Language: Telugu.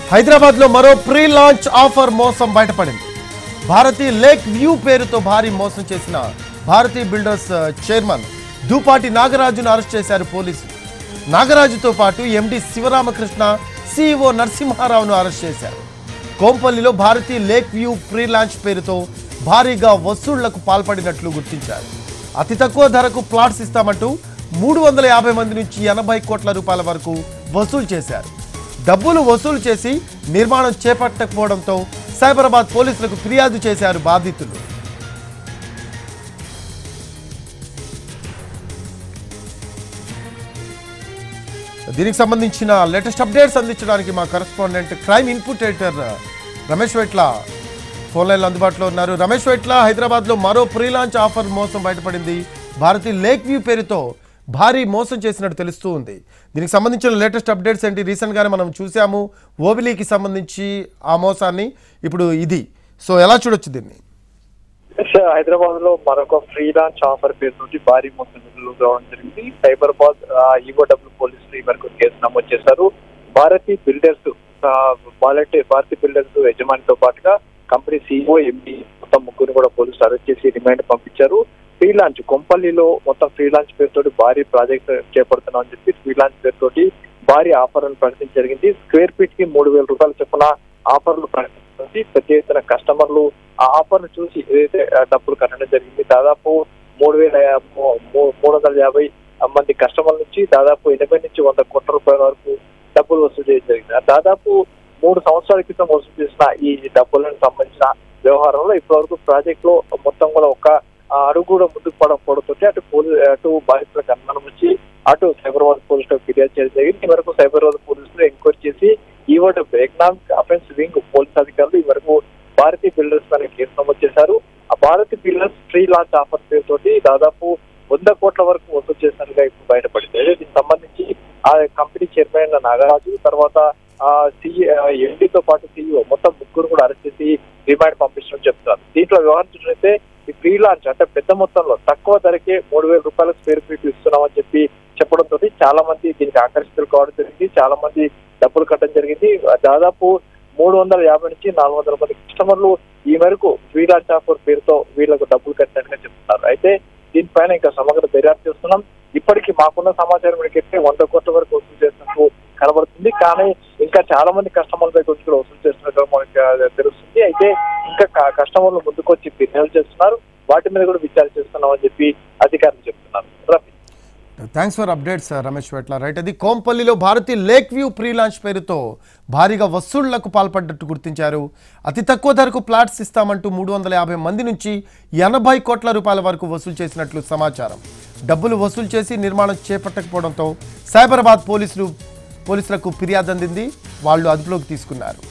హైదరాబాద్ లో మరో ప్రీ లాంచ్ ఆఫర్ మోసం బయటపడింది భారతీ లేక్ వ్యూ పేరుతో భారీ మోసం చేసిన భారతీ బిల్డర్స్ ఆ, చైర్మన్ దూపాటి నాగరాజును అరెస్ట్ చేశారు పోలీసులు నాగరాజుతో పాటు ఎండి శివరామకృష్ణ సిఇఓ నరసింహారావును అరెస్ట్ చేశారు కోంపల్లిలో Bharati lake view pre launch పేరుతో భారీగా వసూళ్లకు పాల్పడినట్లు గుర్తించారు అతి తక్కువ ధరకు ప్లాట్స్ ఇస్తామంటూ మూడు వందల యాభై మంది నుంచి ఎనభై కోట్ల రూపాయల వరకు వసూలు చేశారు డబ్బులు వసూలు చేసి నిర్మాణం చేపట్టకపోవడంతో సైబరాబాద్ పోలీసులకు ఫిర్యాదు చేశారు బాధితులు దీనికి సంబంధించిన లేటెస్ట్ అప్డేట్స్ అందించడానికి మా correspondent crime input editor Ramesh Vetla phone లైన్లో అందుబాటులో ఉన్నారు రమేష్ వెట్ల హైదరాబాద్లో మరో ప్రీ లాంచ్ ఆఫర్ మోసం బయటపడింది భారతీ లేక్ వ్యూ పేరుతో భారీ మోసం చేసినట్టు తెలుస్తూ ఉంది దీనికి సంబంధించిన లేటెస్ట్ అప్డేట్స్ ఏంటి రీసెంట్గానే మనం చూసాము ఓబిలీకి సంబంధించి ఆ మోసాన్ని ఇప్పుడు ఇది సో ఎలా చూడొచ్చు దీన్ని సార్ హైదరాబాద్ లో మరొక ఫ్రీ లాంచ్ ఆఫర్ పేరుతోటి భారీ మొత్తంలో రావడం జరిగింది సైబరాబాద్ ఈఓడబ్ల్యూ పోలీసులు ఈ వరకు కేసు నమోదు చేశారు భారతీ బిల్డర్స్ భారతి భారతీ బిల్డర్స్ యజమానితో పాటుగా కంపెనీ సీఈఓ ఎండి మొత్తం ముగ్గురు కూడా పోలీసులు అరెస్ట్ చేసి రిమైండ్ పంపించారు ఫ్రీ లాంచ్ కొంపల్లిలో మొత్తం ఫ్రీ లాంచ్ పేరుతోటి భారీ ప్రాజెక్ట్ చేపడుతున్నాం అని చెప్పి ఫ్రీ లాంచ్ పేరుతోటి భారీ ఆఫర్లను ప్రకటించడం జరిగింది స్క్వేర్ ఫీట్ కి మూడు వేల రూపాయలు చొప్పున ఆఫర్లు ప్రకటించి పెద్ద ఎత్తున కస్టమర్లు ఆ ఆఫర్ ను చూసి ఏదైతే ఆ, డబ్బులు కట్టడం జరిగింది దాదాపు మూడు వేల యా- మూ- మూ- మూడు వందల యాభై మంది కస్టమర్ల నుంచి దాదాపు ఎనభై నుంచి వంద కోట్ల రూపాయల వరకు డబ్బులు వసూలు చేయడం జరిగింది ఆ దాదాపు మూడు సంవత్సరాల క్రితం వసూలు చేసిన ఈ డబ్బులకు సంబంధించిన వ్యవహారంలో ఇప్పటివరకు ప్రాజెక్ట్ లో మొత్తం కూడా ఒక ఆ, అడుగు కూడా ముందుకు పడకపోవడంతో అటు పోలీ అటు బాధితులకు అనుమానం వచ్చి అటు సైబరాబాద్ పోలీసులకు ఫిర్యాదు చేయడం జరిగింది ఈ వరకు సైబరాబాద్ పోలీసులు ఎంక్వైరీ చేసి ఈవోడు ఎకనామిక్ అఫెన్స్ వింగ్ పోలీస్ అధికారులు ఈ వరకు భారతీ బిల్డర్స్ పైన కేసు నమోదు చేశారు ఆ Bharati builders pre launch offer పేరుతోటి దాదాపు వంద కోట్ల వరకు వసూలు చేసినట్లుగా ఇప్పుడు బయటపడింది అయితే దీనికి సంబంధించి ఆ కంపెనీ చైర్మన్ నాగరాజు తర్వాత ఆ సిఇ ఎండితో పాటు సిఇఓ మొత్తం ముగ్గురు కూడా అరెస్ట్ చేసి రిమాండ్ పంపించడం చెప్తారు దీంట్లో వ్యవహరించినట్లయితే ఈ ఫ్రీ లాంచ్ అంటే పెద్ద మొత్తంలో తక్కువ ధరకే మూడు వేల రూపాయల స్క్వేర్ ఫీట్ ఇస్తున్నామని చెప్పి చెప్పడంతో చాలా మంది దీనికి ఆకర్షితులు కావడం జరిగింది చాలా మంది డబ్బులు కట్టడం జరిగింది దాదాపు మూడు వందల యాభై నుంచి నాలుగు వందల మంది కస్టమర్లు ఈ మేరకు ఫ్రీ లాంచ్ ఆఫర్ పేరుతో వీళ్ళకు డబ్బులు కట్టినట్టుగా చెప్తున్నారు అయితే దీనిపైన ఇంకా సమగ్ర దర్యాప్తు చేస్తున్నాం ఇప్పటికీ మాకున్న సమాచారం ఏంటంటే వంద కోట్ల వరకు వసూలు చేసినట్టు కనబడుతుంది కానీ ఇంకా చాలా మంది కస్టమర్ల దగ్గర నుంచి కూడా వసూలు చేస్తున్నట్టు మనకి ఆ, తెలుస్తుంది అయితే ఇంకా క- కస్టమర్లు ముందుకొచ్చి ఫిర్యాదు చేస్తున్నారు వాటి మీద కూడా విచారణ చేస్తున్నాం అని చెప్పి అధికారులు చెప్తున్నారు Rafi thanks for updates Ramesh Vetla right అది కోంపల్లిలో Bharati lake view pre launch పేరుతో భారీగా వసూళ్లకు పాల్పడ్డట్టు గుర్తించారు అతి తక్కువ ధరకు ప్లాట్స్ ఇస్తామంటూ మూడు వందల యాభై మంది నుంచి ఎనభై కోట్ల రూపాయల వరకు వసూలు చేసినట్లు సమాచారం డబ్బులు వసూలు చేసి నిర్మాణం చేపట్టకపోవడంతో సైబరాబాద్ పోలీసులు పోలీసులకు ఫిర్యాదు అందింది వాళ్ళు అదుపులోకి తీసుకున్నారు